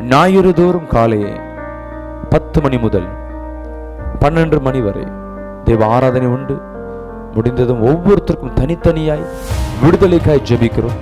ஞாயிறு தோறும் காலை பத்து மணி முதல் பன்னெண்டு மணி வரை தேவ ஆராதனை உண்டு முடிந்ததும் ஒவ்வொருத்தருக்கும் தனித்தனியாய் விடுதலைக்காய் ஜெபிக்கிறோம்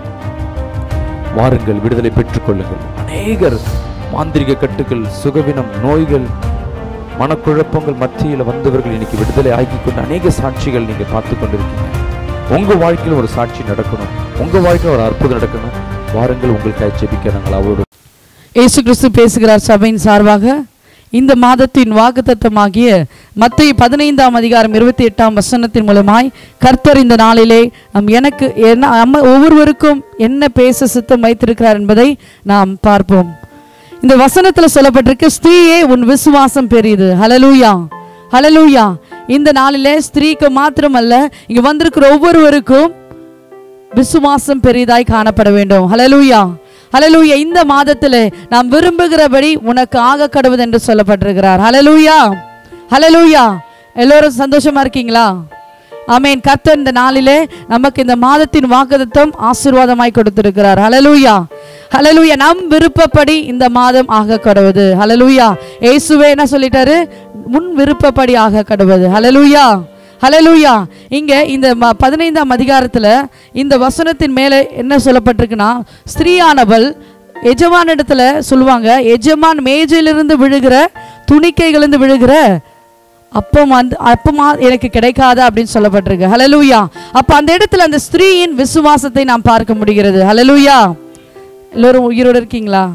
வாருங்கள் விடுதலை பெற்றுக்கொள்ளுங்கள் அநேகர் மாந்திரிக கட்டுகள் சுகவினம் நோய்கள் மனக்குழப்பங்கள் மத்தியில் வந்தவர்கள் இன்னைக்கு விடுதலை ஆக்கி கொண்டு அநேக சாட்சிகள் நீங்க பார்த்து கொண்டிருக்கீங்க உங்க வாழ்க்கையில் ஒரு சாட்சி நடக்கணும் உங்க வாழ்க்கையில் ஒரு அற்புதம் நடக்கணும் வாருங்கள் உங்களுக்காக ஜெபிக்க நாங்கள் அவரோடு இயேசு கிறிஸ்து பேசுகிறார் சபையின் சார்பாக இந்த மாதத்தின் வாக்குத்தத்தமாகிய மத்திய பதினைந்தாம் அதிகாரம் இருபத்தி எட்டாம் வசனத்தின் மூலமாய் கர்த்தர் இந்த நாளிலே நம் எனக்கு என்ன நம்ம ஒவ்வொருவருக்கும் என்ன பேச சித்தம் வைத்திருக்கிறார் என்பதை நாம் பார்ப்போம் இந்த வசனத்துல சொல்லப்பட்டிருக்கு ஸ்திரீயே உன் விசுவாசம் பெரியது ஹலலூயா ஹலலூயா இந்த நாளிலே ஸ்திரீக்கு மாத்திரமல்ல இங்க வந்திருக்கிற ஒவ்வொருவருக்கும் விசுவாசம் பெரிதாய் காணப்பட வேண்டும் ஹலலூயா ஹலலூயா இந்த மாதத்திலே நாம் விரும்புகிறபடி உனக்கு ஆக கடவுது என்று சொல்லப்பட்டிருக்கிறார் ஹலலூயா ஹலலூயா எல்லோரும் சந்தோஷமா இருக்கீங்களா ஆமென் கர்த்தர் இந்த நாளிலே நமக்கு இந்த மாதத்தின் வாக்குத்தத்தம் ஆசீர்வாதமாய் கொடுத்திருக்கிறார் ஹலலூயா ஹலலூயா நம் விருப்பப்படி இந்த மாதம் ஆக கடவுது ஹலலூயா இயேசுவே என்ன சொல்லிட்டாரு முன் விருப்பப்படி ஆக கடவுது ஹலலூயா ஹலலூயா இங்க இந்த ம- பதினைந்தாம் அதிகாரத்துல இந்த வசனத்தின் மேலே என்ன சொல்லப்பட்டிருக்குன்னா ஸ்திரீயானவள் எஜமானிடத்துல சொல்லுவாங்க எஜமான் மேஜையிலிருந்து விழுகிற துணிக்கைகளிலிருந்து விழுகிற அப்பம் வந்து அப்பமா எனக்கு கிடைக்காதா அப்படின்னு சொல்லப்பட்டிருக்கு ஹலலூயா அப்ப அந்த இடத்துல அந்த ஸ்திரீயின் விசுவாசத்தை நாம் பார்க்க முடிகிறது ஹலலூயா எல்லோரும் உயிரோடு இருக்கீங்களா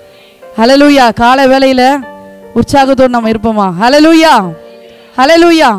ஹலலூயா காலை வேளையில உற்சாகத்தோடு நம்ம இருப்போமா ஹலலூயா ஹலலூயா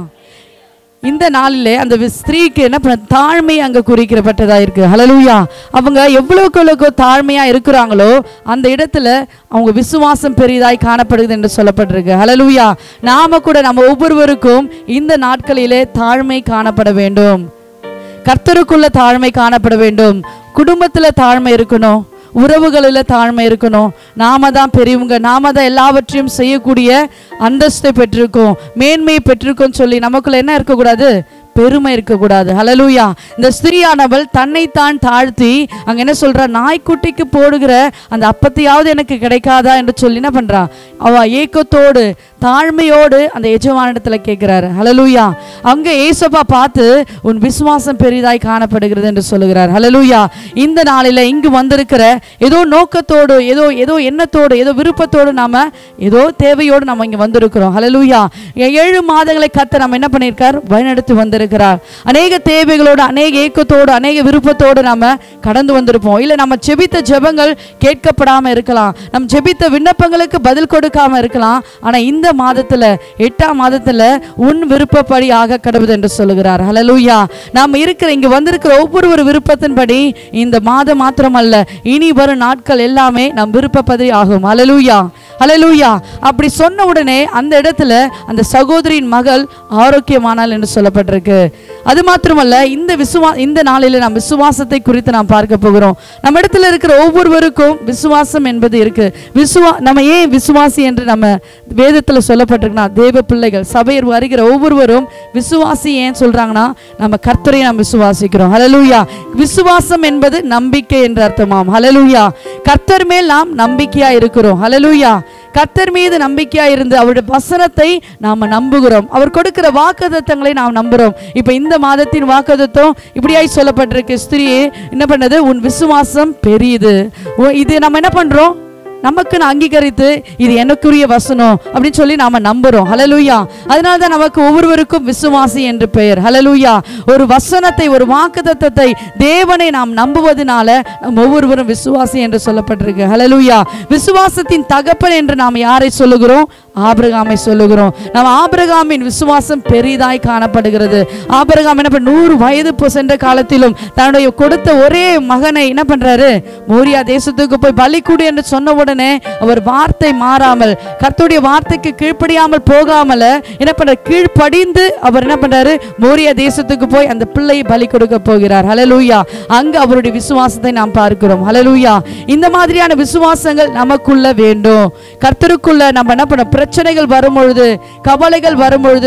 இந்த நாளிலே அந்த வி- ஸ்திரீக்கு என்ன பண்ண தாழ்மை அங்க குறிக்கப்பட்டதா இருக்கு ஹலலூயா அவங்க எவ்வளவுக்கு எவ்வளவுக்கு தாழ்மையா இருக்கிறாங்களோ அந்த இடத்துல அவங்க விசுவாசம் பெரிதாய் காணப்படுகிறது என்று சொல்லப்பட்டிருக்கு ஹலலூயா நாம கூட நம்ம ஒவ்வொருவருக்கும் இந்த நாட்களிலே தாழ்மை காணப்பட வேண்டும் கர்த்தருக்குள்ள தாழ்மை காணப்பட வேண்டும் குடும்பத்துல தாழ்மை இருக்கணும் உறவுகளில் தாழ்மை இருக்கணும் நாம தான் பெரியவங்க நாம தான் எல்லாவற்றையும் செய்யக்கூடிய அந்தஸ்தை பெற்றிருக்கோம் மேன்மையை பெற்றிருக்கோம் சொல்லி நமக்குள்ள என்ன இருக்கக்கூடாது பெருமை இருக்கக்கூடாது ஹலலூயா இந்த ஸ்திரியானவள் தன்னைத்தான் தாழ்த்தி அங்க என்ன சொல்றா நாய்க்குட்டிக்கு போடுகிற அந்த அப்பத்தையாவது எனக்கு கிடைக்காதா என்று சொல்லி என்ன பண்றா அவ ஏக்கத்தோடு தாழ்மையோடு அந்த எஜமானிடத்துல கேட்கிறாரு ஹலலூயா அங்க ஏசப்பா பார்த்து உன் விசுவாசம் பெரிதாய் காணப்படுகிறது என்று சொல்லுகிறார் ஹலலூயா இந்த நாளில இங்கு வந்திருக்கிற ஏதோ நோக்கத்தோடு ஏதோ ஏதோ எண்ணத்தோடு ஏதோ விருப்பத்தோடு நாம ஏதோ தேவையோடு நம்ம இங்க வந்திருக்கிறோம் ஹலலூயா ஏழு மாதங்களை கத்த நம்ம என்ன பண்ணியிருக்கார் வழிநடத்தி வந்திருக்கிறார் அநேக தேவைகளோடு அநேக ஏக்கத்தோடு அநேக விருப்பத்தோடு நாம கடந்து வந்திருப்போம் இல்ல நம்ம ஜெபித்த ஜெபங்கள் கேட்கப்படாம இருக்கலாம் நம்ம ஜெபித்த விண்ணப்பங்களுக்கு பதில் கொடுக்காம இருக்கலாம் ஆனா இந்த மாதத்துல எட்டாம் மாதத்துல உன் விருப்பப்படி ஆக கடவுது என்று சொல்லுகிறார் ஹலலூயா நாம் இருக்கிற இங்க வந்திருக்கிற ஒவ்வொரு ஒரு விருப்பத்தின்படி இந்த மாதம் மாத்திரமல்ல இனி வரும் நாட்கள் எல்லாமே நம் விருப்பப்படி ஆகும் ஹலலூயா ஹலலூயா அப்படி சொன்ன உடனே அந்த இடத்துல அந்த சகோதரியின் மகள் ஆரோக்கியமானாள் என்று சொல்லப்பட்டிருக்கு அது மாத்திரமல்ல இந்த விசுவா இந்த நாளில நாம் விசுவாசத்தை குறித்து நாம் பார்க்க போகிறோம் நம்ம இடத்துல இருக்கிற ஒவ்வொருவருக்கும் விசுவாசம் என்பது இருக்கு விசுவா நம்ம ஏன் விசுவாசி என்று நம்ம வேதத்துல சொல்லப்பட்டிருக்குன்னா தேவ பிள்ளைகள் சபையர் வருகிற ஒவ்வொருவரும் விசுவாசி ஏன் சொல்றாங்கன்னா நம்ம கர்த்தரை நாம் விசுவாசிக்கிறோம் ஹalleluya விசுவாசம் என்பது நம்பிக்கை என்று அர்த்தமாம் ஹalleluya கர்த்தர் மேல் நாம் நம்பிக்கையா இருக்கிறோம் ஹalleluya கர்த்தர் மீது நம்பிக்கையா இருந்து அவருடைய வசனத்தை நாம நம்புகிறோம் அவர் கொடுக்கிற வாக்குத்தத்தங்களை நாம் நம்புறோம் இப்ப இந்த மாதத்தின் வாக்குத்தத்தம் இப்படியாய் சொல்லப்பட்டிருக்கு ஸ்திரியே என்ன பண்ணது உன் விசுவாசம் பெரியது உ- இது நம்ம என்ன பண்றோம் நமக்குன்னு அங்கீகரித்து இது எனக்குரிய வசனம் அப்படின்னு சொல்லி நாம நம்புறோம் ஹலலூயா அதனால தான் நமக்கு ஒவ்வொருவருக்கும் விசுவாசி என்று பெயர் ஹலலூயா ஒரு வசனத்தை ஒரு வாக்குத்தத்தத்தை தேவனை நாம் நம்புவதனால நம் ஒவ்வொருவரும் விசுவாசி என்று சொல்லப்பட்டிருக்கு ஹலலூயா விசுவாசத்தின் தகப்பன் என்று நாம் யாரை சொல்லுகிறோம் ஆபிரகாமை சொல்லுகிறோம் நம்ம ஆபிரகாமின் விசுவாசம் பெரிதாய் காணப்படுகிறது ஆபிரகாம் என்ன பண்ண நூறு வயது பு- சென்ற காலத்திலும் தன்னுடைய கொடுத்த ஒரே மகனை என்ன பண்றாரு மோரியா தேசத்துக்கு போய் பலி கொடு என்று சொன்ன உடனே அவர் வார்த்தை மாறாமல் கர்த்தருடைய வார்த்தைக்கு கீழ்ப்படியாமல் போகாமல என்ன பண்ற கீழ்ப்படிந்து அவர் என்ன பண்றாரு மோரியா தேசத்துக்கு போய் அந்த பிள்ளையை பலி கொடுக்க போகிறார் ஹalleluya அங்க அவருடைய விசுவாசத்தை நாம் பார்க்கிறோம் ஹalleluya இந்த மாதிரியான விசுவாசங்கள் நமக்குள்ள வேண்டும் கர்த்தருக்குள்ள நம்ம என்ன பண்ண பிரச்சனைகள் வரும் பொழுது கவலைகள் வரும் பொழுது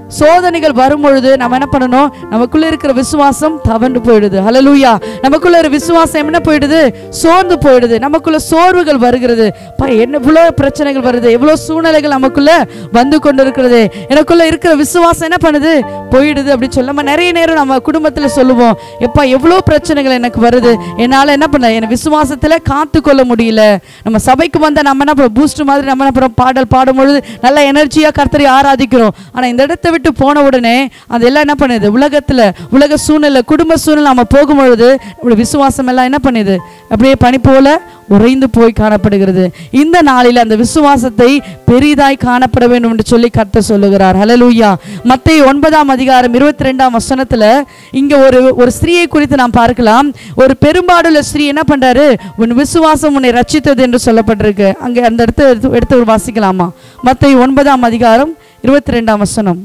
சோதனைகள் வரும் பொழுது நம்ம என்ன பண்ணணும் நமக்குள்ள இருக்கிற விசுவாசம் தவண்டு போயிடுது ஹalleluya நமக்குள்ள ஒரு விசுவாசம் என்ன போயிடுது சோர்ந்து போயிடுது நமக்குள்ள சோர்வுகள் வருகிறது பா என்ன இவ்வளோ பிரச்சனைகள் வருது எவ்வளோ சூழ்நிலைகள் நமக்குள்ள வந்து கொண்டிருக்கிறது எனக்குள்ள இருக்கிற விசுவாசம் என்ன பண்ணுது போயிடுது அப்படின்னு சொல்லி நம்ம நிறைய நேரம் நம்ம குடும்பத்தில் சொல்லுவோம் எப்பா எவ்வளோ பிரச்சனைகள் எனக்கு வருது என்னால் என்ன பண்ண என் விசுவாசத்தில் காத்து கொள்ள முடியல நம்ம சபைக்கு வந்த நம்ம என்ன பண்ணுறோம் பூஸ்ட் மாதிரி நம்ம என்ன பண்ணுறோம் பாடல் பாடும்பொழுது நல்ல எனர்ஜியாக கர்த்தரை ஆராதிக்கிறோம் ஆனால் இந்த இடத்தை விட்டு போன உடனே அதெல்லாம் என்ன பண்ணுது உலகத்தில் உலக சூழ்நிலை குடும்ப சூழ்நிலை நம்ம போகும்பொழுது நம்மளுடைய விசுவாசம் எல்லாம் என்ன பண்ணுது அப்படியே பனி போல உறைந்து போய் காணப்படுகிறது இந்த நாளில் அந்த விசுவாசத்தை பெரிதாய் காணப்பட வேண்டும் என்று சொல்லி கர்த்தர் சொல்லுகிறார் ஹalleluya மத்தேயு ஒன்பதாம் அதிகாரம் இருபத்தி ரெண்டாம் வசனத்துல இங்க ஒரு ஒரு ஸ்திரீயை குறித்து நாம் பார்க்கலாம் ஒரு பெரும்பாடுள்ள ஸ்திரீ என்ன பண்றாரு உன் விசுவாசம் உன்னை ரட்சித்தது என்று சொல்லப்பட்டிருக்கு அங்க அந்த இடத்த எடுத்து எடுத்து ஒரு வாசிக்கலாமா மத்தேயு ஒன்பதாம் அதிகாரம் இருபத்தி ரெண்டாம் வசனம்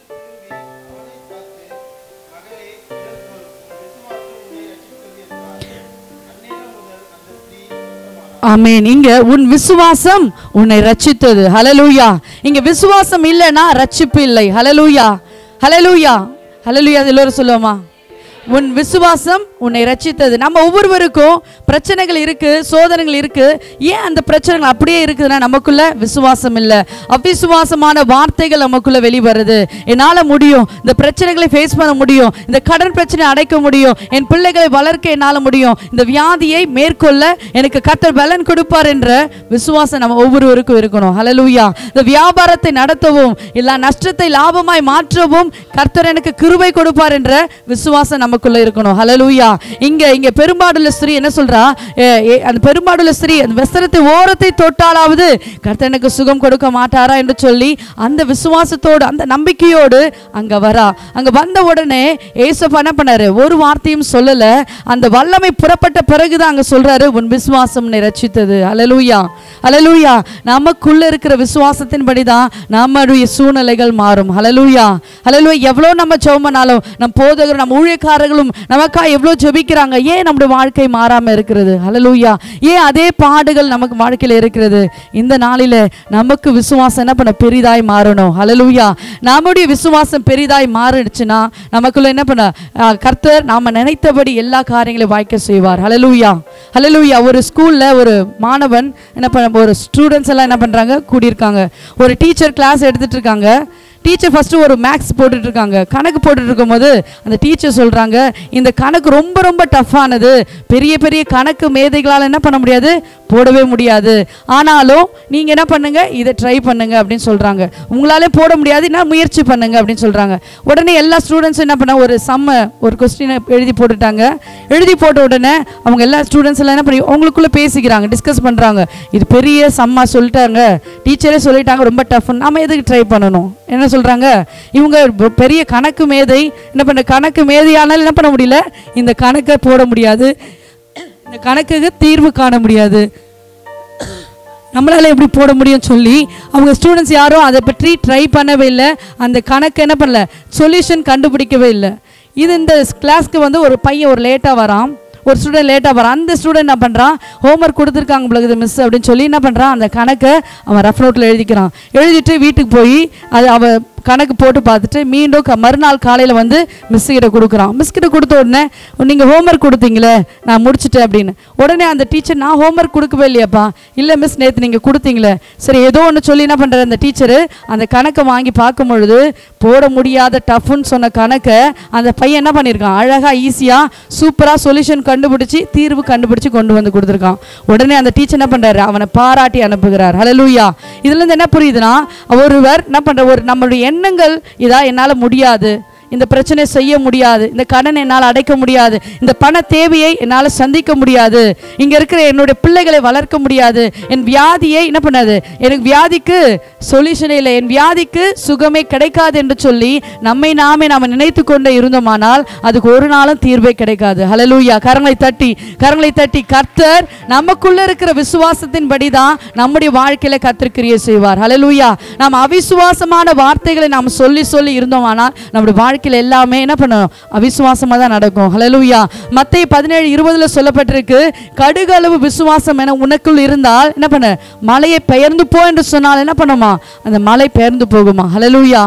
ஆமென் இங்க உன் விசுவாசம் உன்னை ரட்சித்தது ஹalleluya இங்க விசுவாசம் இல்லைன்னா ரட்சிப்பு இல்லை ஹalleluya ஹalleluya ஹalleluya எல்லோரும் சொல்லுவோமா உன் விசுவாசம் உன்னை ரட்சித்தது நம்ம ஒவ்வொருவருக்கும் பிரச்சனைகள் இருக்கு சோதனைகள் இருக்கு ஏன் அந்த பிரச்சனைகள் அப்படியே இருக்குதுன்னா நமக்குள்ள விசுவாசம் இல்லை அவிசுவாசமான வார்த்தைகள் நமக்குள்ள வெளிவருது என்னால் முடியும் இந்த பிரச்சனைகளை ஃபேஸ் பண்ண முடியும் இந்த கடன் பிரச்சனை அடைக்க முடியும் என் பிள்ளைகளை வளர்க்க என்னால் முடியும் இந்த வியாதியை மேற்கொள்ள எனக்கு கர்த்தர் பலன் கொடுப்பார் என்ற விசுவாசம் நம்ம ஒவ்வொருவருக்கும் இருக்கணும் ஹalleluya இந்த வியாபாரத்தை நடத்தவும் எல்லா நஷ்டத்தை லாபமாய் மாற்றவும் கர்த்தர் எனக்கு கிருபை கொடுப்பார் என்ற விசுவாசம் நமக்குள்ள இருக்கணும் ஹalleluya இங்க இங்க பெரும்பாடுள்ள ஸ்திரீ என்ன சொல்றா ஏ, ஏ, அந்த பெரும்பாடுள்ள ஸ்திரீ அந்த வஸ்திரத்தை ஓரத்தை தொட்டாலாவது கர்த்தர் எனக்கு சுகம் கொடுக்க மாட்டாரா என்று சொல்லி அந்த விசுவாசத்தோடு அந்த நம்பிக்கையோடு அங்க வரா அங்க வந்த உடனே ஏசப்பா என்ன பண்ணாரு ஒரு வார்த்தையும் சொல்லல அந்த வல்லமை புறப்பட்ட பிறகுதான் அங்க சொல்றாரு உன் விசுவாசம் உன்னை ரட்சித்தது ஹalleluya ஹalleluya நமக்குள்ள இருக்கிற விசுவாசத்தின்படி தான் நம்முடைய சூழ்நிலைகள் மாறும் ஹalleluya ஹalleluya எவ்வளோ நம்ம ஜெபம் பண்ணாலும் நம் போதகர் நம்ம ஊழியக்காரர்களும் நமக்கா எவ்வளோ ஜெபிக்கிறாங்க ஏன் நம்முடைய வாழ்க்கை மாறாம இருக்கிறது ஹalleluya ஏன் அதே பாடுகள் நமக்கு வாழ்க்கையில இருக்கிறது இந்த நாளில நமக்கு விசுவாசம் என்ன பண்ண பெரிதாய் மாறணும் ஹalleluya நம்முடைய விசுவாசம் பெரிதாய் மாறிடுச்சுன்னா நமக்குள்ள என்ன பண்ண ஆ, கர்த்தர் நாம நினைத்தபடி எல்லா காரியங்களையும் வாய்க்க செய்வார் ஹalleluya ஹalleluya ஒரு ஸ்கூல்ல ஒரு மாணவன் என்ன பண்ண ஒரு ஸ்டூடெண்ட்ஸ் எல்லாம் என்ன பண்றாங்க கூடியிருக்காங்க ஒரு டீச்சர் கிளாஸ் எடுத்துட்டு இருக்காங்க டீச்சர் ஃபர்ஸ்ட் ஒரு மேக்ஸ் போட்டுட்டு இருக்காங்க கணக்கு போட்டுட்டு இருக்கும்போது அந்த டீச்சர் சொல்றாங்க இந்த கணக்கு ரொம்ப ரொம்ப டஃப்பானது பெரிய பெரிய கணக்கு மேதைகளால் என்ன பண்ண முடியாது போடவே முடியாது ஆனாலும் நீங்க என்ன பண்ணுங்க இதை ட்ரை பண்ணுங்க அப்படின்னு சொல்றாங்க உங்களாலே போட முடியாது என்ன முயற்சி பண்ணுங்க அப்படின்னு சொல்றாங்க உடனே எல்லா ஸ்டூடெண்ட்ஸும் என்ன பண்ண ஒரு சம்ம ஒரு கொஸ்டினை எழுதி போட்டுட்டாங்க எழுதி போட்ட உடனே அவங்க எல்லா ஸ்டூடெண்ட்ஸ் எல்லாம் என்ன பண்ணி அவங்களுக்குள்ள பேசிக்கிறாங்க டிஸ்கஸ் பண்றாங்க இது பெரிய சம்மா சொல்லிட்டாங்க டீச்சரே சொல்லிட்டாங்க ரொம்ப டஃப் நாம எதுக்கு ட்ரை பண்ணணும் என்ன சொல்றாங்க இவங்க பெ- பெரிய கணக்கு மேதை என்ன பண்ண கணக்கு மேதையானாலும் என்ன பண்ண முடியல இந்த கணக்கை போட முடியாது இந்த கணக்குக்கு தீர்வு காண முடியாது நம்மளால எப்படி போட முடியும் சொல்லி அவங்க ஸ்டூடெண்ட்ஸ் யாரும் அதை பற்றி ட்ரை பண்ணவே இல்லை அந்த கணக்கு என்ன பண்ணல சொல்யூஷன் கண்டுபிடிக்கவே இல்லை இது இந்த கிளாஸ்க்கு வந்து ஒரு பையன் ஒரு லேட்டாக வரான் ஒரு ஸ்டூடெண்ட் லேட்டாக வரான் அந்த ஸ்டூடெண்ட் என்ன பண்ணுறான் ஹோம்ஒர்க் கொடுத்துருக்காங்க உங்களுக்கு மிஸ் அப்படின்னு சொல்லி என்ன பண்ணுறான் அந்த கணக்கை அவன் ரஃப் நோட்டில் எழுதிக்கிறான் எழுதிட்டு வீட்டுக்கு போய் அது அவ கணக்கு போட்டு பார்த்துட்டு மீண்டும் க மறுநாள் காலையில் வந்து மிஸ் கிட்ட கொடுக்குறான் மிஸ் கிட்ட கொடுத்த உடனே நீங்கள் ஹோம்ஒர்க் கொடுத்தீங்களே நான் முடிச்சிட்டேன் அப்படின்னு உடனே அந்த டீச்சர் நான் ஹோம்ஒர்க் கொடுக்கவே இல்லையாப்பா இல்லை மிஸ் நேற்று நீங்கள் கொடுத்தீங்களே சரி ஏதோ ஒன்று சொல்லி என்ன பண்ணுற அந்த டீச்சரு அந்த கணக்கை வாங்கி பார்க்கும் பொழுது போட முடியாத டஃப்னு சொன்ன கணக்கை அந்த பையன் என்ன பண்ணியிருக்கான் அழகாக ஈஸியாக சூப்பராக சொல்யூஷன் கண்டுபிடிச்சி தீர்வு கண்டுபிடிச்சி கொண்டு வந்து கொடுத்துருக்கான் உடனே அந்த டீச்சர் என்ன பண்ணுறாரு அவனை பாராட்டி அனுப்புகிறார் ஹalleluya இதுலேருந்து என்ன புரியுதுன்னா ஒருவர் என்ன பண்ணுற ஒரு நம்மளுடைய எண்ணங்கள் இதா என்னால் முடியாது இந்த பிரச்சனை செய்ய முடியாது இந்த கடன் என்னால் அடைக்க முடியாது இந்த பண தேவையை என்னால் சந்திக்க முடியாது இங்கே இருக்கிற என்னுடைய பிள்ளைகளை வளர்க்க முடியாது என் வியாதியை என்ன பண்ணாது எனக்கு வியாதிக்கு சொல்யூஷனே இல்லை என் வியாதிக்கு சுகமே கிடைக்காது என்று சொல்லி நம்மை நாமே நாம் நினைத்து கொண்டே இருந்தோமானால் அதுக்கு ஒரு நாளும் தீர்வே கிடைக்காது ஹalleluya கரங்களை தட்டி கரங்களை தட்டி கர்த்தர் நமக்குள்ள இருக்கிற விசுவாசத்தின்படி தான் நம்முடைய வாழ்க்கையில கர்த்தர் கிரியை செய்வார் ஹalleluya நாம் அவிசுவாசமான வார்த்தைகளை நாம் சொல்லி சொல்லி இருந்தோமானால் நம்முடைய வாழ்க்கையில எல்லாமே என்ன பண்ணணும் அவிசுவாசமா தான் நடக்கும் ஹalleluya மத்தேயு பதினேழு இருபதுல சொல்லப்பட்டிருக்கு கடுகளவு விசுவாசம் என உனக்குள் இருந்தால் என்ன பண்ண மலையை பெயர்ந்து போ என்று சொன்னால் என்ன பண்ணுமா அந்த மலை பெயர்ந்து போகுமா ஹalleluya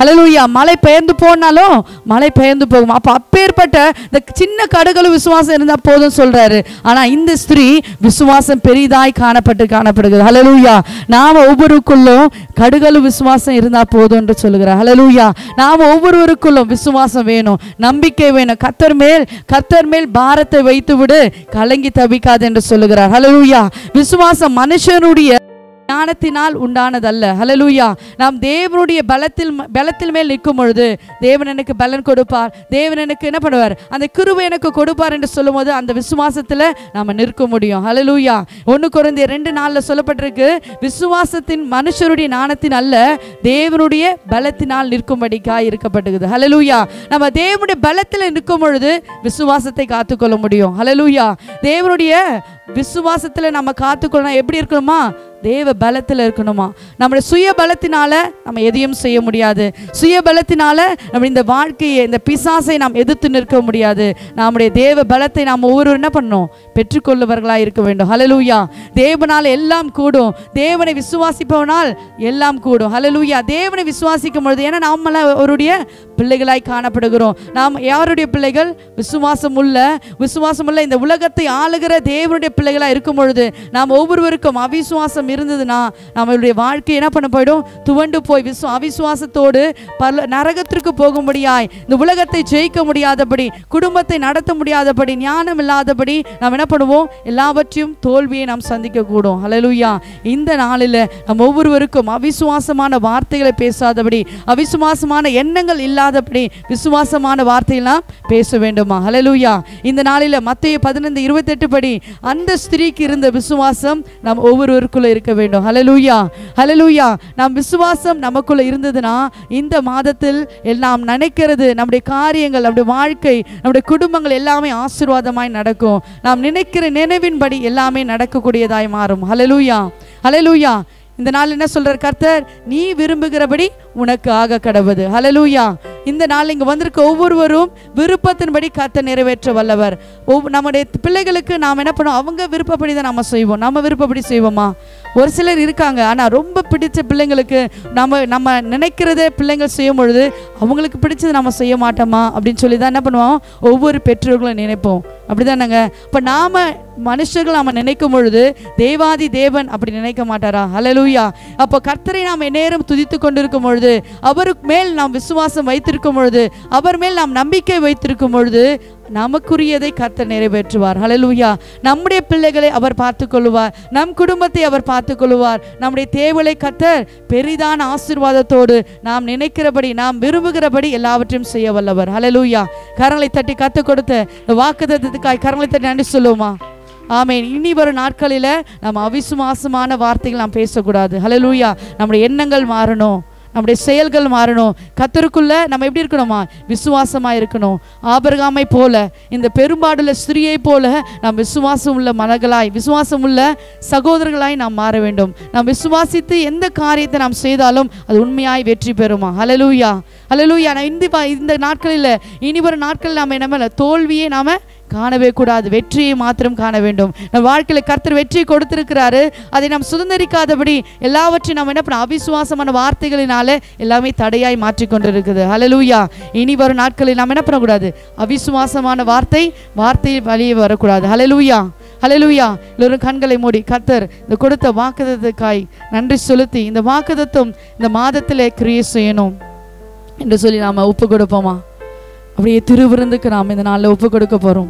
ஹalleluya மழை பெயர்ந்து போனாலும் மழை பெயர்ந்து போகும் அப்ப அப்பேற்பட்ட இந்த சின்ன கடுகளு விசுவாசம் இருந்தா போதும் சொல்றாரு ஆனா இந்த ஸ்திரீ விசுவாசம் பெரிதாய் காணப்பட்டு காணப்படுகிறது ஹalleluya நாம ஒவ்வொருக்குள்ளும் கடுகளு விசுவாசம் இருந்தா போதும் என்று சொல்லுகிறார் ஹalleluya நாம ஒவ்வொருவருக்குள்ளும் விசுவாசம் வேணும் நம்பிக்கை வேணும் கத்தர் மேல் கத்தர் மேல் பாரத்தை வைத்து விடு கலங்கி தவிக்காது என்று சொல்லுகிறார் ஹalleluya விசுவாசம் மனுஷனுடைய ஞானத்தினால் உண்டானதல்ல ஹalleluya நாம் தேவனுடைய பலத்தில் பலத்தில் மேல் நிற்கும் பொழுது தேவன் எனக்கு பலன் கொடுப்பார் தேவன் எனக்கு என்ன பண்ணுவார் அந்த கிருபை எனக்கு கொடுப்பார் என்று சொல்லும்போது அந்த விசுவாசத்தில் நாம நிற்க முடியும் ஹalleluya ஒன்று குறைந்த ரெண்டு நாளில் சொல்லப்பட்டிருக்கு விசுவாசத்தின் மனுஷருடைய ஞானத்தின் அல்ல தேவனுடைய பலத்தினால் நிற்கும்படிக்காய் இருக்கப்பட்டிருக்குது ஹalleluya நம்ம தேவனுடைய பலத்தில் நிற்கும் பொழுது விசுவாசத்தை காத்துக்கொள்ள முடியும் ஹalleluya தேவனுடைய விசுவாசத்தில் நம்ம காத்துக்கொள்ளணும் எப்படி இருக்கணுமா தேவ பலத்தில் இருக்கணுமா நம்முடைய சுய பலத்தினால நம்ம எதையும் செய்ய முடியாது சுய பலத்தினால நம்ம இந்த வாழ்க்கையை இந்த பிசாசை நாம் எதிர்த்து நிற்க முடியாது நம்முடைய தேவ பலத்தை நாம் ஒவ்வொரு என்ன பண்ணணும் பெற்றுக்கொள்ளுவர்களாக இருக்க வேண்டும் ஹalleluya தேவனால் எல்லாம் கூடும் தேவனை விசுவாசிப்பவனால் எல்லாம் கூடும் ஹalleluya தேவனை விசுவாசிக்கும் பொழுது ஏன்னா நாம அவருடைய பிள்ளைகளாய் காணப்படுகிறோம் நாம் யாருடைய பிள்ளைகள் விசுவாசம் உள்ள விசுவாசம் உள்ள இந்த உலகத்தை ஆளுகிற தேவனுடைய பிள்ளைகளாக இருக்கும் பொழுது நாம் ஒவ்வொருவருக்கும் அவிசுவாசம் இருந்ததுன்னா நம்மளுடைய வாழ்க்கை என்ன பண்ண போயிடும் துவண்டு போய் விசு அவிசுவாசத்தோடு பல நரகத்திற்கு போகும்படியாய் இந்த உலகத்தை ஜெயிக்க முடியாதபடி குடும்பத்தை நடத்த முடியாதபடி ஞானம் இல்லாதபடி நாம் என்ன பண்ணுவோம் எல்லாவற்றையும் தோல்வியை நாம் சந்திக்க கூடும் ஹalleluya இந்த நாளில் நம்ம ஒவ்வொருவருக்கும் அவிசுவாசமான வார்த்தைகளை பேசாதபடி அவிசுவாசமான எண்ணங்கள் இல்லாதபடி விசுவாசமான வார்த்தையெல்லாம் பேச வேண்டுமா ஹalleluya இந்த நாளில் மத்திய பதினைந்து இருபத்தெட்டு படி அந்த ஸ்திரீக்கு இருந்த விசுவாசம் நம் ஒவ்வொருவருக்குள்ள இருக்க வேண்டும் ஹalleluya ஹalleluya நாம் விசுவாசம் நமக்குள்ள இருந்ததுன்னா இந்த மாதத்தில் எல்லாம் நினைக்கிறது நம்முடைய காரியங்கள் நம்முடைய வாழ்க்கை நம்முடைய குடும்பங்கள் எல்லாமே ஆசீர்வாதமாய் நடக்கும் நாம் நினைக்கிற நினைவின்படி எல்லாமே நடக்கக்கூடியதாய் மாறும் ஹalleluya ஹalleluya இந்த நாள் என்ன சொல்றார் கர்த்தர் நீ விரும்புகிறபடி உனக்கு ஆக கடவுது ஹalleluya இந்த நாள் இங்க வந்திருக்க ஒவ்வொருவரும் விருப்பத்தின்படி கர்த்தர் நிறைவேற்ற வல்லவர் ஒவ்வொ- நம்முடைய பிள்ளைகளுக்கு நாம் என்ன பண்ணுவோம் அவங்க விருப்பப்படி தான் நம்ம செய்வோம் நம்ம விருப்பப்படி செய்வோமா ஒரு சிலர் இருக்காங்க ஆனா ரொம்ப பிடிச்ச பிள்ளைங்களுக்கு நம்ம நம்ம நினைக்கிறதே பிள்ளைங்கள் செய்யும் பொழுது அவங்களுக்கு பிடிச்சது நம்ம செய்ய மாட்டோமா அப்படின்னு சொல்லி தான் என்ன பண்ணுவோம் ஒவ்வொரு பெற்றோர்களும் நினைப்போம் அப்படிதானங்க இப்போ நாம மனுஷர்கள் நாம நினைக்கும் பொழுது தேவாதி தேவன் அப்படி நினைக்க மாட்டாரா ஹalleluya அப்போ கர்த்தரை நாம் நேரம் துதித்து கொண்டிருக்கும் பொழுது அவருக்கு மேல் நாம் விசுவாசம் வைத்திருக்கும் பொழுது அவர் மேல் நாம் நம்பிக்கை வைத்திருக்கும் பொழுது நமக்குரியதை கர்த்தர் நிறைவேற்றுவார் ஹalleluya நம்முடைய பிள்ளைகளை அவர் பார்த்துக் கொள்ளுவார் நம் குடும்பத்தை அவர் பார்த்துக் கொள்ளுவார் நம்முடைய தேவலை கர்த்தர் பெரிதான ஆசீர்வாதத்தோடு நாம் நினைக்கிறபடி நாம் விரும்புகிறபடி எல்லாவற்றையும் செய்ய வல்லவர் ஹalleluya கரங்களை தட்டி கற்றுக் கொடுத்த வாக்குத்தத்தத்துக்காய் கரங்களை தட்டி நன்றி சொல்லுவோமா ஆமென் இனி வரும் நாட்களில் நம்ம அவிசுவாசமான வார்த்தைகள் நாம் பேசக்கூடாது ஹalleluya நம்முடைய எண்ணங்கள் மாறணும் நம்முடைய செயல்கள் மாறணும் கத்தருக்குள்ள நம்ம எப்படி இருக்கணுமா விசுவாசமா இருக்கணும் ஆபரகாமை போல இந்த பெரும்பாடுள்ள ஸ்திரியை போல நாம் விசுவாசம் உள்ள மனங்களாய் விசுவாசம் உள்ள சகோதரர்களாய் நாம் மாற வேண்டும் நாம் விசுவாசித்து எந்த காரியத்தை நாம் செய்தாலும் அது உண்மையாய் வெற்றி பெறுமா ஹalleluya ஹalleluya நான் இந்த ப- இந்த நாட்களில் இனி வரும் நாட்களில் நாம் என்ன தோல்வியை நாம காணவே கூடாது வெற்றியை மாத்திரம் காண வேண்டும் நம்ம வாழ்க்கையில் கர்த்தர் வெற்றி கொடுத்திருக்கிறாரு அதை நாம் சுதந்திரிக்காதபடி எல்லாவற்றையும் நாம் என்ன பண்ண அவிசுவாசமான வார்த்தைகளினால எல்லாமே தடையாய் மாற்றிக்கொண்டிருக்குது ஹalleluya இனி வரும் நாட்களில் நாம் என்ன பண்ணக்கூடாது அவிசுவாசமான வார்த்தை வார்த்தை வழியே வரக்கூடாது ஹalleluya ஹalleluya எல்லோரும் கண்களை மூடி கர்த்தர் இந்த கொடுத்த வாக்குதத்துக்காய் நன்றி செலுத்தி இந்த வாக்குதத்தம் இந்த மாதத்திலே கிரியை செய்யணும் என்று சொல்லி நாம் ஒப்பு கொடுப்போமா அப்படியே திருவிருந்துக்கு நாம் இந்த நாளில் ஒப்பு கொடுக்க போகிறோம்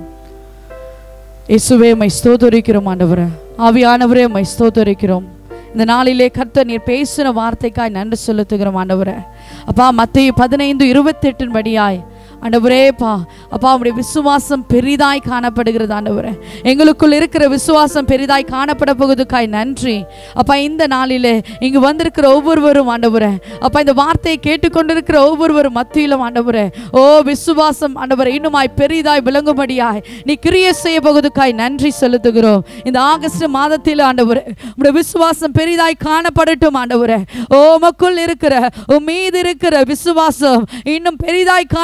இயேசுவே மை ஸ்தோத்தரிக்கிறோம் ஆண்டவரே ஆவியானவரே மை ஸ்தோத்தரிக்கிறோம் இந்த நாளிலே கர்த்தர் நீர் பேசின வார்த்தைக்காய் நன்றி செலுத்துகிறோம் ஆண்டவரே அப்பா மத்திய பதினைந்து இருபத்தெட்டின் படியாய் ஆண்டவரே பா அப்பா உடைய விசுவாசம் பெரிதாய் காணப்படுகிறது ஆண்டவரே எங்களுக்குள் இருக்கிற விசுவாசம் பெரிதாய் காணப்பட போகுதுக்காய் நன்றி அப்பா இந்த நாளிலே இங்கு வந்திருக்கிற ஒவ்வொருவரும் ஆண்டவரே அப்பா இந்த வார்த்தையை கேட்டுக்கொண்டிருக்கிற ஒவ்வொருவரும் மத்தியிலும் ஆண்டவரே ஓ விசுவாசம் ஆண்டவரே இன்னுமாய் பெரிதாய் விளங்கும்படியாய் நீ கிரியை செய்ய போகுதுக்காய் நன்றி செலுத்துகிறோம் இந்த ஆகஸ்ட் மாதத்தில் ஆண்டவரே உடைய விசுவாசம் பெரிதாய் காணப்படட்டும் ஆண்டவரே ஓ உமக்குள் இருக்கிற உன் மீது இருக்கிற விசுவாசம் இன்னும் பெரிதாய் காணப்படட்டும்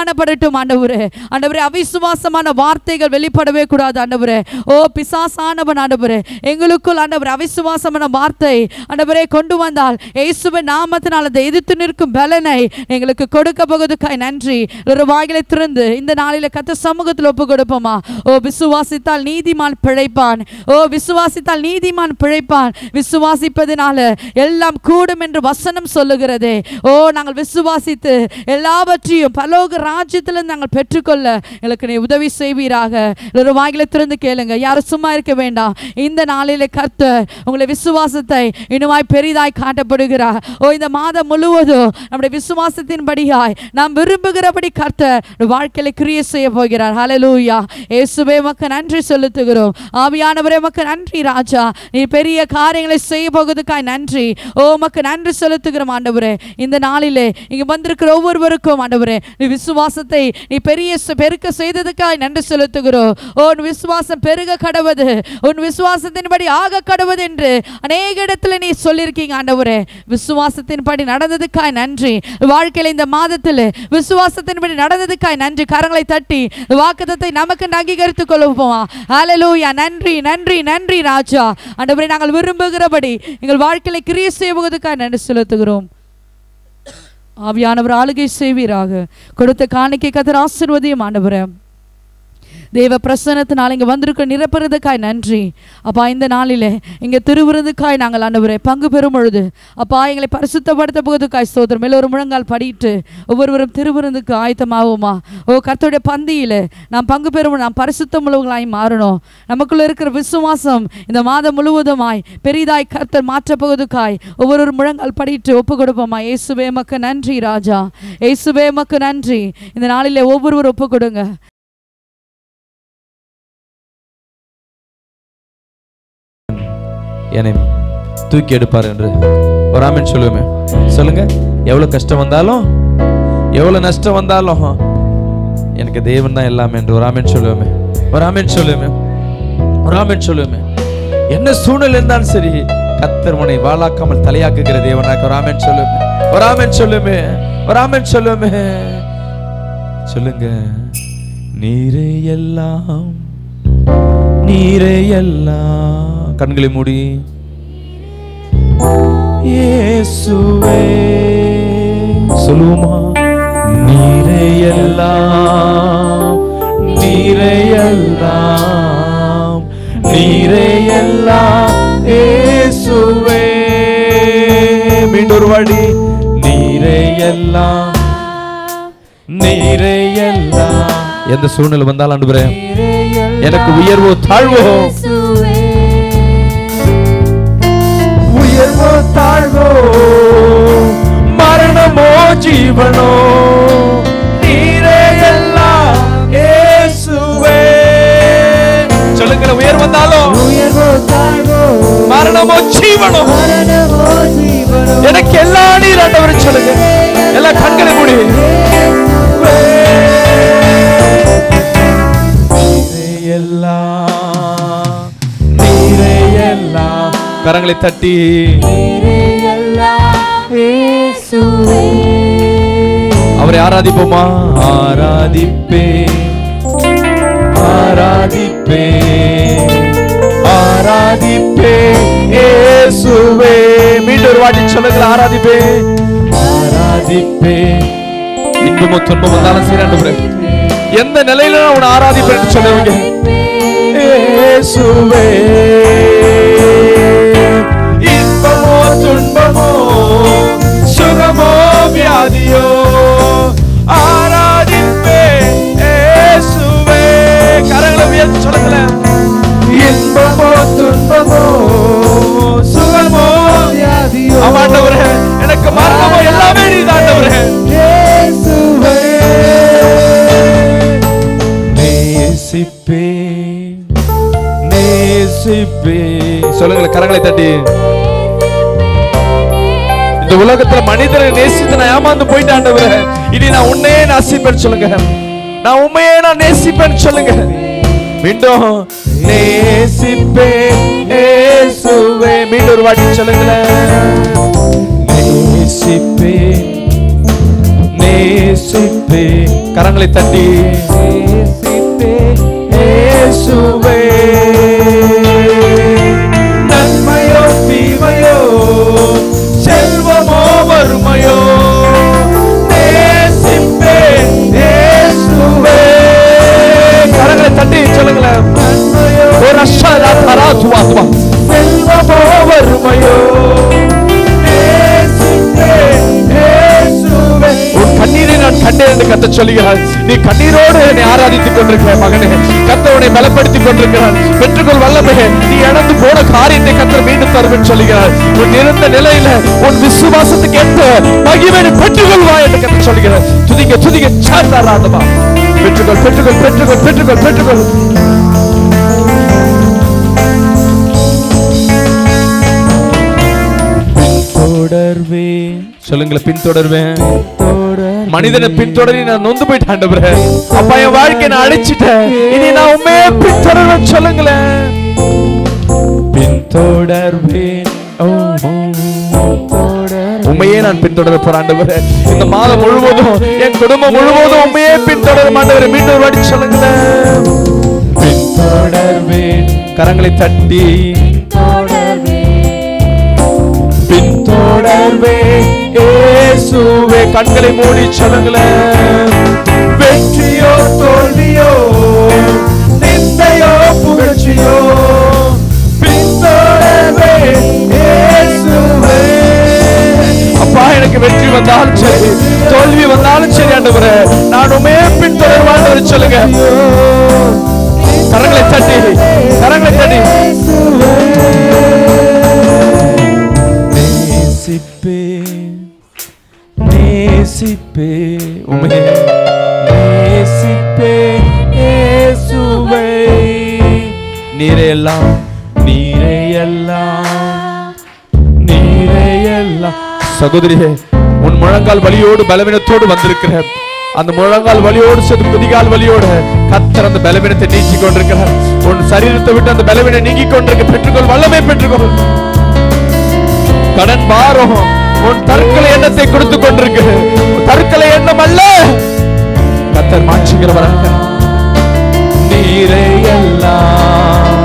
இருக்கட்டும் ஆண்டவரே ஆண்டவரே அவிசுவாசமான வார்த்தைகள் வெளிப்படவே கூடாது ஆண்டவரே ஓ பிசாசானவன் ஆண்டவரே எங்களுக்குள் ஆண்டவர் அவிசுவாசமான வார்த்தை ஆண்டவரே கொண்டு வந்தால் இயேசுவின் நாமத்தினால் அதை எதிர்த்து நிற்கும் பலனை எங்களுக்கு கொடுக்க போவதுக்காய் நன்றி ஒரு வாய்களை திறந்து இந்த நாளில கத்த சமூகத்தில் ஒப்பு கொடுப்போமா ஓ விசுவாசித்தால் நீதிமான் பிழைப்பான் ஓ விசுவாசித்தால் நீதிமான் பிழைப்பான் விசுவாசிப்பதினால எல்லாம் கூடும் என்று வசனம் சொல்லுகிறதே ஓ நாங்கள் விசுவாசித்து எல்லாவற்றையும் பலோக ராஜ்யத்திலிருந்து நாங்கள் பெற்றுக்கொள்ள எங்களுக்கு நீ உதவி செய்வீராக ஒரு வாயில திறந்து கேளுங்க யாரும் சும்மா இருக்க வேண்டாம் இந்த நாளிலே கர்த்தர் உங்களை விசுவாசத்தை இன்னுமாய் பெரிதாய் காட்டப்படுகிறார் ஓ இந்த மாதம் முழுவதும் நம்முடைய விசுவாசத்தின்படியாய் நாம் விரும்புகிறபடி கர்த்தர் நம்முடைய வாழ்க்கையில கிரியை செய்ய போகிறார் ஹalleluya இயேசுவே மக்கு நன்றி செலுத்துகிறோம் ஆவியானவரே மக்கு நன்றி ராஜா நீ பெரிய காரியங்களை செய்ய போவதுக்காய் நன்றி ஓ மக்கு நன்றி செலுத்துகிறோம் ஆண்டவரே இந்த நாளிலே இங்க வந்திருக்கிற ஒவ்வொருவருக்கும் ஆண்டவரே நீ விசுவாசத்தை நீ பெரிய ச- பெருக்க செய்ததுக்காய் நன்றி செலுத்துகிறோம் ஓ உன் விசுவாசம் பெருக கடவுது உன் விசுவாசத்தின்படி ஆக கடவுது என்று அநேக இடத்துல நீ சொல்லியிருக்கீங்க ஆண்டவரே விசுவாசத்தின்படி நடந்ததுக்காய் நன்றி வாழ்க்கையில இந்த மாதத்தில் விசுவாசத்தின்படி நடந்ததுக்காய் நன்றி கரங்களை தட்டி வாக்குத்தத்தை நமக்கு அங்கீகரித்துக் கொள்வோமா ஹalleluya நன்றி நன்றி நன்றி ராஜா ஆண்டவரே நாங்கள் விரும்புகிறபடி எங்கள் வாழ்க்கையில கிரியை செய்வதற்காக நன்றி செலுத்துகிறோம் ஆவியானவர் ஆளுகை செய்வீராக கொடுத்த காணிக்கை கதர் ஆசீர்வதியும் ஆண்டவரே தேவ பிரசன்னத்தினால் இங்கே வந்திருக்க நிரப்புறதுக்காய் நன்றி அப்பா இந்த நாளிலே இங்கே திருவிருந்துக்காய் நாங்கள் ஆண்டவரே பங்கு பெறும் பொழுது அப்பா எங்களை பரிசுத்தப்படுத்த போவதுக்காய் சோதரம் எல்லோரும் முழங்கால் படிட்டு ஒவ்வொருவரும் திருவிருந்துக்கு ஆயத்தமாகுமா ஓ கர்த்தருடைய பந்தியில் நாம் பங்கு பெறும் நாம் பரிசுத்தம் உள்ளவர்களாய் மாறணும் நமக்குள்ள இருக்கிற விசுவாசம் இந்த மாதம் முழுவதுமாய் பெரிதாய் கர்த்தர் மாற்றப் போவதுக்காய் ஒவ்வொரு முழங்கால் படிட்டு ஒப்பு கொடுப்போமா இயேசுவே மக்கு நன்றி ராஜா இயேசுவே மக்கு நன்றி இந்த நாளிலே ஒவ்வொருவரும் ஒப்பு கொடுங்க என்னை தூக்கி எடுப்பார் என்று ஒரு ஆமென் சொல்லுவேமே சொல்லுங்க எவ்வளவு கஷ்டம் வந்தாலும் எவ்வளவு நஷ்டம் வந்தாலும் எனக்கு தேவன் தான் எல்லாமே என்று ஒரு ஆமென் சொல்லுவேமே ஒரு ஆமென் சொல்லுவேமே ஒரு ஆமென் சொல்லுவேமே என்ன சூழ்நிலை இருந்தாலும் சரி கத்தர் உன்னை வாழாக்காமல் தலையாக்குகிற தேவனாக்க ஒரு ஆமென் சொல்லுவேமே ஒரு ஆமென் சொல்லுவேமே ஒரு ஆமென் சொல்லுவேமே சொல்லுங்க நீரே எல்லாம் நீரே எல்லாம் கண்களை மூடி இயேசுவே சொல்லுவோமா நீரே எல்லாம் நீரே எல்லாம் நீரே எல்லாம் இயேசுவே மீண்டும் ஒரு வாடி நீரே எல்லாம் நீரே எல்லாம் எந்த சூழ்நிலை வந்தாலும் ஆண்டு எனக்கு உயர்வோ தாழ்வோ உயர்வோ தாழ்வோ மரணமோ ஜீவனோ நீரே எல்லாம் இயேசுவே சொல்லுங்க உயர் வந்தாலும் மரணமோ ஜீவனோ எனக்கு எல்லா நீர் ஆண்டவர் சொல்லுங்க எல்லா கண்களை மூடி நீரே எல்லாம் நீரே எல்லாம் கரங்களை தட்டி அவரை ஆராதிப்போமா ஆராதிப்பே ஆராதிப்பே ஆராதிப்பே இயேசுவே மீண்டும் ஒரு வாட்டி சொல்லுங்க ஆராதிப்பே ஆராதிப்பே இன்பமோ துன்பம் வந்தாலும் சரி ஆண்டவரே எந்த நிலையில நான் உன்னை ஆராதிப்பேன்னு சொல்லுவீங்க இயேசுவே இன்பமோ துன்பமோ சுகமோ வியாதியோ ஆராதிப்பே இயேசுவே கரங்களை உயர்த்தி சொல்லுங்களேன் இன்பமோ துன்பமோ சுகமோ வியாதியோ ஆமாண்டவரே எனக்கு மரணமோ எல்லாமே நீதான் ஆண்டவரே நேசிப்பே நேசிப்பே சொல்லுங்களேன் கரங்களை தட்டி இந்த உலகத்துல மனிதனை நேசித்து நான் ஏமாந்து போயிட்டேன் ஆண்டவரே இனி நான் உன்னையே நேசிப்பேன்னு சொல்லுங்க நான் உண்மையே நான் நேசிப்பேன்னு சொல்லுங்க மீண்டும் நேசிப்பே இயேசுவே மீண்டும் ஒரு வாட்டி சொல்லுங்களேன் நேசிப்பே நேசிப்பே நேசிப்பே கரங்களை தட்டி நேசிப்பே இயேசுவே நன்மையோ தீமையோ செல்வமோ வறுமையோ நேசிப்பே இயேசுவே கரங்களை தட்டி சொல்லுங்களேன் ஒரு அஷரா தரா துவா துவா செல்வமோ வறுமையோ நேசிப்பே இயேசுவே. உன் கண்ணீரை நான் கண்டேன் என்று கத்த சொல்லுகிறார் நீ கண்ணீரோடு என்னை ஆராதித்துக் கொண்டிருக்கிறாய் மகனே கத்த உன்னை பலப்படுத்திக் கொண்டிருக்கிறார் பெற்றுக்கொள் வல்லமே நீ இழந்து போன காரியத்தை கத்த மீண்டும் தருவேன் சொல்லுகிறார் உன் இருந்த நிலையில உன் விசுவாசத்துக்கு ஏற்ற மகிமை நீ பெற்றுக்கொள்வாய் என்று கத்த சொல்லுகிறார் துதிங்க துதிங்க சாந்தாராதமா பெற்றுக்கொள் பெற்றுக்கொள் பெற்றுக்கொள் பெற்றுக்கொள் பெற்றுக்கொள் பின்தொடர்வேன் சொல்லுங்களேன் பின்தொடர்வேன் மனிதனை பின்தொடரி நான் நொந்து போயிட்டேன் ஆண்டவரே அப்பா என் வாழ்க்கையை நான் அழிச்சிட்டேன் இனி நான் உண்மையே பின்தொடர்வேன் சொல்லுங்களேன் பின்தொடர்வேன் ஓ, ஓ, உண்மையே நான் பின்தொடர போறேன் ஆண்டவரே இந்த மாதம் முழுவதும் என் குடும்பம் முழுவதும் உண்மையே பின்தொடர ஆண்டவரே மீண்டும் ஒரு வாட்டி சொல்லுங்களேன் பின்தொடர்வேன் கரங்களை தட்டி பின்தொடர்வே இயேசுவே கண்களை மூடி சொல்லுங்களேன் வெற்றியோ தோல்வியோ நிந்தையோ புகழ்ச்சியோ பின்தொடர்வே இயேசுவே அப்பா எனக்கு வெற்றி வந்தாலும் சரி தோல்வி வந்தாலும் சரி ஆண்டவரே நான் உண்மையே பின்தொடர்வான்னு சொல்லுங்க கரங்களை தட்டி கரங்களை தட்டி நேசிப்பே நேசிப்பே உமே நேசிப்பே இயேசுவே நீரே எல்லாம் நீரே எல்லாம் நீரே எல்லாம் சகோதரியே உன் முழங்கால் வலியோடு பலவீனத்தோடு வந்திருக்கிற அந்த முழங்கால் வலியோடு சேர்த்து குதிகால் வலியோடு கத்தர் அந்த பலவீனத்தை நீக்கி கொண்டிருக்கிறார் உன் சரீரத்தை விட்டு அந்த பலவீனம் நீங்கி கொண்டிருக்க பெற்றுக்கொள் வல்லமை பெற்றுக்கொள் கடன் பாரம் உன் தற்கொலை எண்ணத்தை கொடுத்து கொண்டிருக்கு உன் தற்கொலை எண்ணம் அல்ல கத்தர் மாற்றுகிறவராக நீரே எல்லாம்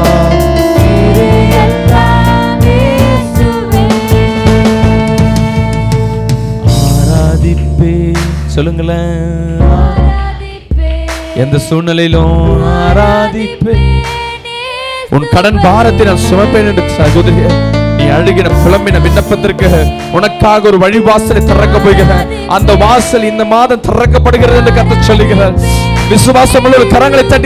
ஆராதிப்பே சொல்லுங்களேன் எந்த சூழ்நிலையிலும் ஆராதிப்பே உன் கடன் பாரத்தை நான் சுமப்பேன் என்று சகோதரிய நீ அழுகின புலம்பின விண்ணப்பத்திற்கு உனக்காக ஒரு வழிவாசலை திறக்க போகிறேன் அந்த வாசல் இந்த மாதம் திறக்கப்படுகிறது என்று கத்த சொல்லுகிறார் விசுவாசம் உள்ள கரங்களை தட்டி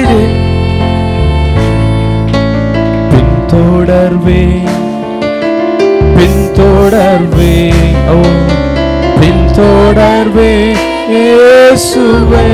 பின்தொடர்வே பின்தொடர்வே ஓ பின்தொடர்வே இயேசுவை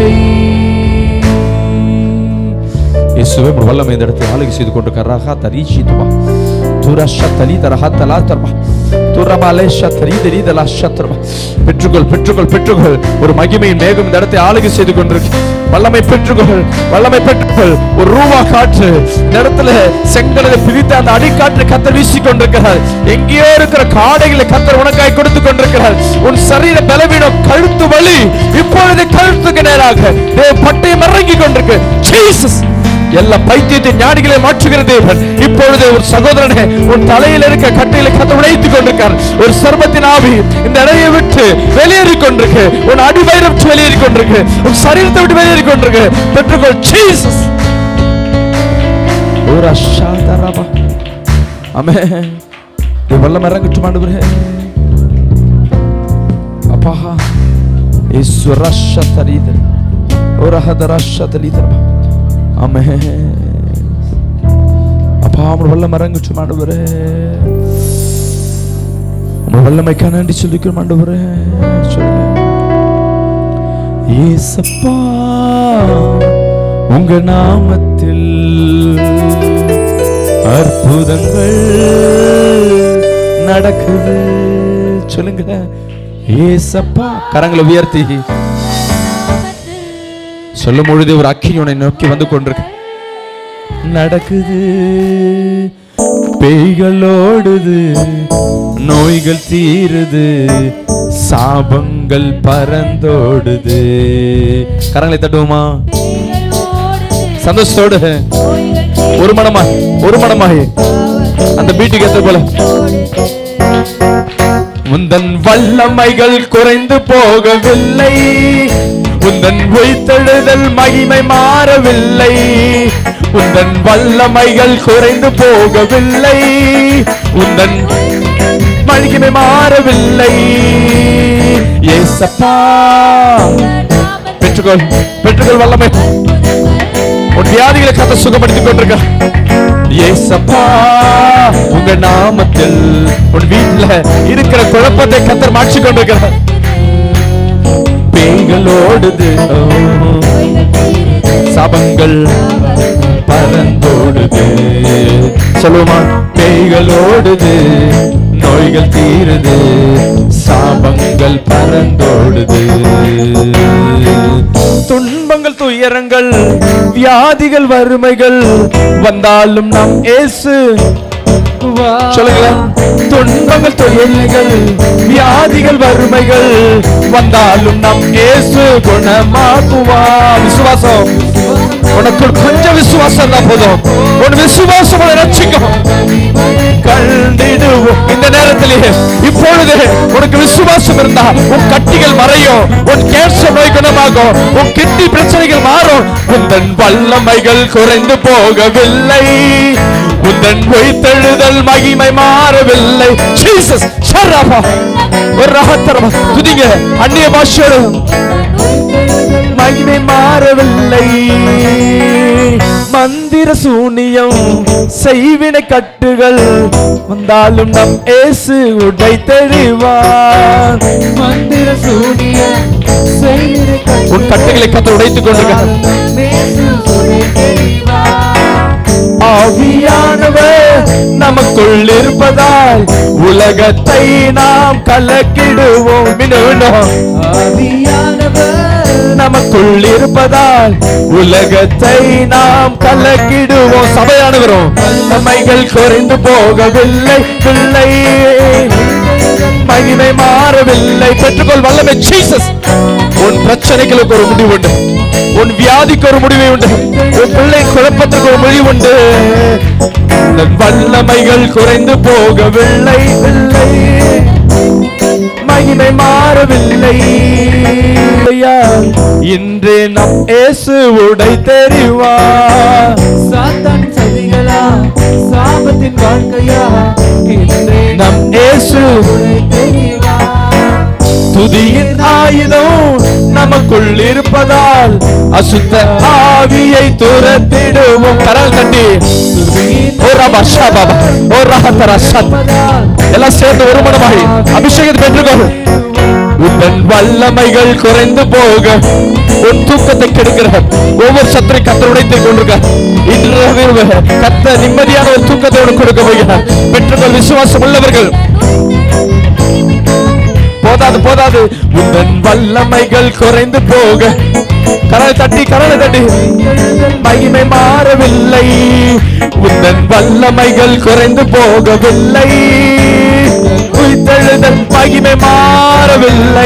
இயேசுவே உம்முடைய வல்லமை இந்த இடத்தை ஆளுகை செய்து கொண்டு கரஹா தரீஷி துவா துரஷ தலி தரஹா தலா தர்மா துரமாலேஷ தரி தரி தலா ஷத்ரமா பெற்றுக்கொள் பெற்றுக்கொள் பெற்றுக்கொள் ஒரு மகிமையின் மேகம் இந்த இடத்தை ஆளுகை செய்து கொண்டிருக்கு வல்லமை பெற்றுக்கொள் வல்லமை பெற்றுக்கொள் ஒரு ரூபா காற்று இந்த இடத்துல செங்கலை பிரித்த அந்த அடிக்காற்று கத்தர் வீசி கொண்டிருக்கிறார் எங்கேயோ இருக்கிற காடைகளை கத்தர் உனக்காய் கொடுத்து கொண்டிருக்கிறார் உன் சரீர பலவீனம் கழுத்து வலி இப்பொழுது கழுத்துக்கு நேராக தேவ பட்டயம் இறங்கி கொண்டிருக்கு ஜீசஸ் எல்லா பைத்தியத்தை ஞானிகளை மாற்றுகிற தேவன் இப்பொழுது ஒரு சகோதரனே உன் தலையில் இருக்க கட்டையில கத்த உடைத்துக் கொண்டிருக்கார் ஒரு சர்பத்தின் ஆவி இந்த இடையை விட்டு வெளியேறி கொண்டிருக்கு உன் அடிவயிறம் விட்டு வெளியேறி கொண்டிருக்கு உன் சரீரத்தை விட்டு வெளியேறி கொண்டிருக்கு பெற்றுக்கொள் ஜீசஸ் ஒரு அஷாதரபா அமே வல்லம் இறங்கட்டும் ஆண்டவரே அப்பா ஈஸ்வரஷ தரீதர் ஒரு ஹதரஷ தரீதர் ஆமே அப்பா உங்கள் வல்லம் இறங்கட்டும் ஆண்டவரே உங்கள் வல்லமைக்கா நன்றி சொல்லிக்கிறோம் ஆண்டவரே சொல்லுங்க ஏசப்பா உங்க நாமத்தில் அற்புதங்கள் நடக்குது சொல்லுங்க ஏசப்பா கரங்களை உயர்த்தி சொல்லும் பொழுது ஒரு அக்கினி உன்னை நோக்கி வந்து கொண்டிருக்கு நடக்குது பேய்கள் ஓடுது நோய்கள் தீருது சாபங்கள் பறந்தோடுது கரங்களை தட்டுவோமா சந்தோஷத்தோடு ஒரு மனமாய் ஒரு மனமாய் அந்த பீட்டுக்கு ஏத்த போல முந்தன் வல்லமைகள் குறைந்து போகவில்லை உந்தன் உய்தெழுதல் மகிமை மாறவில்லை உந்தன் வல்லமைகள் குறைந்து போகவில்லை உந்தன் மகிமை மாறவில்லை ஏசப்பா பெற்றுக்கொள் பெற்றுக்கொள் வல்லமை உன் வியாதிகளை கத்த சுகப்படுத்திக் கொண்டிருக்க ஏசப்பா உங்க நாமத்தில் உன் வீட்டுல இருக்கிற குழப்பத்தை கத்தர் மாற்றி கொண்டிருக்கிறார் பேய்கள் ஓடுது ஓ, சபங்கள் பறந்தோடுது சொல்லுமா பேய்கள் ஓடுது நோய்கள் தீருது சாபங்கள் பறந்தோடுது துன்பங்கள் துயரங்கள் வியாதிகள் வறுமைகள் வந்தாலும் நம் இயேசு சொல்லுங்களேன் துன்பங்கள் துயரங்கள் வியாதிகள் வறுமைகள் வந்தாலும் நம் இயேசு குணமாக்குவா விசுவாசம் உனக்குள் கொஞ்சம் விசுவாசம் தான் போதும் உன் விசுவாசம் உன்னை ரட்சிக்கும் கண்டிடுவோம் இந்த நேரத்திலேயே இப்பொழுது உனக்கு விசுவாசம் இருந்தா உன் கட்டிகள் மறையும் உன் கேன்சர் நோய் குணமாகும் உன் கிட்னி பிரச்சனைகள் மாறும் உந்தன் வல்லமைகள் குறைந்து போகவில்லை உந்தன் உயிர்த்தெழுதல் மகிமை மாறவில்லை ஜீசஸ் ஷர்ராபா ஒரு ரகத்தரமா துதிங்க அந்நிய பாஷையோட மகிமை மாறவில்லை மந்திர சூனியம் செய்வினை கட்டுகள் வந்தாலும் நம் இயேசு உடை தெளிவார் மந்திர சூனிய செய்திரு உன் கட்டுகளை கத்த உடைத்துக் கொண்டிருக்கிறார் ஆவியானவர் நமக்குள் இருப்பதால் உலகத்தை நாம் கலக்கிடுவோம் இன்னும் இன்னும். நமக்குள் இருப்பதால் உலகத்தை நாம் கலக்கிடுவோம் சபையானவரும் நம்மைகள் குறைந்து போகவில்லை பிள்ளை மகிமை மாறவில்லை பெற்றுக்கொள் வல்லமை ஜீசஸ் உன் பிரச்சனைகளுக்கு ஒரு முடிவு உண்டு உன் வியாதிக்கு ஒரு முடிவு உண்டு உன் பிள்ளை குழப்பத்திற்கு ஒரு முடிவு உண்டு உன் வல்லமைகள் குறைந்து போகவில்லை இல்லை மகிமை மாறவில்லை ஐயா, இன்று நம் இயேசு உடை தெரிவா சாத்தான் சதிகளா சாபத்தின் வாழ்க்கையா இன்றே நம் இயேசு உரை தெரிவா துதியின் ஆயுதம் நமக்குள் இருப்பதால் அசுத்த ஆவியை துரத்திடுவோம் கரல் தட்டி ஓ ரபா ஷாபாபா ஓ ரஹத்தரா சத் எல்லாம் சேர்ந்து ஒரு மனமாகி அபிஷேகத்தை பெற்றுக்கொள் உன் வல்லமைகள் குறைந்து போக உன் தூக்கத்தை கெடுக்கிற ஒவ்வொரு சத்துரை கத்தர் உடைத்துக் கொண்டிருக்க இன்று கத்த நிம்மதியான ஒரு தூக்கத்தை உனக்கு கொடுக்க போகிறார் பெற்றுக்கொள் விசுவாசம் உள்ளவர்கள் போதாது போதாது உந்தன் வல்லமைகள் குறைந்து போக கரலை தட்டி கரலை தட்டி மகிமை மாறவில்லை உந்தன் வல்லமைகள் குறைந்து போகவில்லை உயிர்த்தெழுதல் மகிமை மாறவில்லை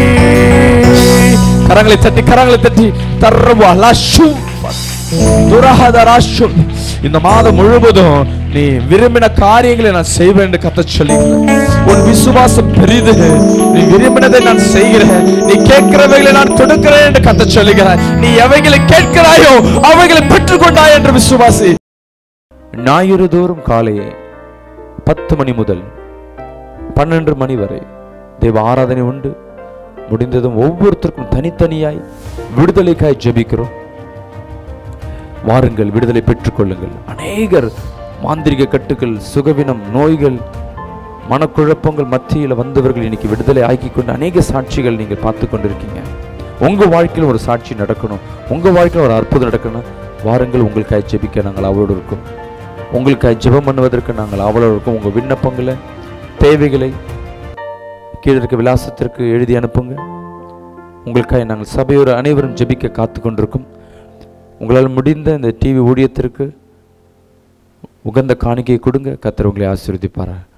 கரங்களை தட்டி கரங்களை தட்டி தர்வா லஷு துரஹதராஷு இந்த மாதம் முழுவதும் நீ விரும்பின காரியங்களை நான் செய்வேன் என்று கத்த சொல்லுகிறேன் உன் விசுவாசம் பெரிது நீ விரும்பினதை நான் செய்கிறேன் நீ கேட்கிறவைகளை நான் கொடுக்கிறேன் என்று கத்த சொல்லுகிறேன் நீ எவைகளை கேட்கிறாயோ அவைகளை பெற்றுக்கொண்டாய் என்று விசுவாசி ஞாயிறு தோறும் காலையே பத்து மணி முதல் பன்னெண்டு மணி வரை தேவ ஆராதனை உண்டு முடிந்ததும் ஒவ்வொருத்தருக்கும் தனித்தனியாய் விடுதலைக்காய் ஜெபிக்கிறோம் வாருங்கள் விடுதலை பெற்றுக்கொள்ளுங்கள் அநேகர் மாந்திரிக கட்டுகள் சுகவினம் நோய்கள் மனக்குழப்பங்கள் மத்தியில் வந்தவர்கள் இன்னைக்கு விடுதலை ஆக்கி கொண்டு அநேக சாட்சிகள் நீங்கள் பார்த்து கொண்டிருக்கீங்க உங்க வாழ்க்கையில் ஒரு சாட்சி நடக்கணும் உங்க வாழ்க்கையில் ஒரு அற்புதம் நடக்கணும் வாருங்கள் உங்களுக்காய் ஜெபிக்க நாங்கள் அவளோடு இருக்கோம் உங்களுக்காய் ஜெபம் பண்ணுவதற்கு நாங்கள் அவளோடு இருக்கோம் உங்க விண்ணப்பங்களை தேவைகளை கீழே இருக்க விலாசத்திற்கு எழுதி அனுப்புங்க உங்களுக்காக நாங்கள் சபையோர் அனைவரும் ஜெபிக்க காத்து கொண்டிருக்கும் உங்களால் முடிந்த இந்த டிவி ஊழியத்திற்கு உகந்த காணிக்கை கொடுங்க கத்தர் உங்களை ஆசீர்வதிப்பாரா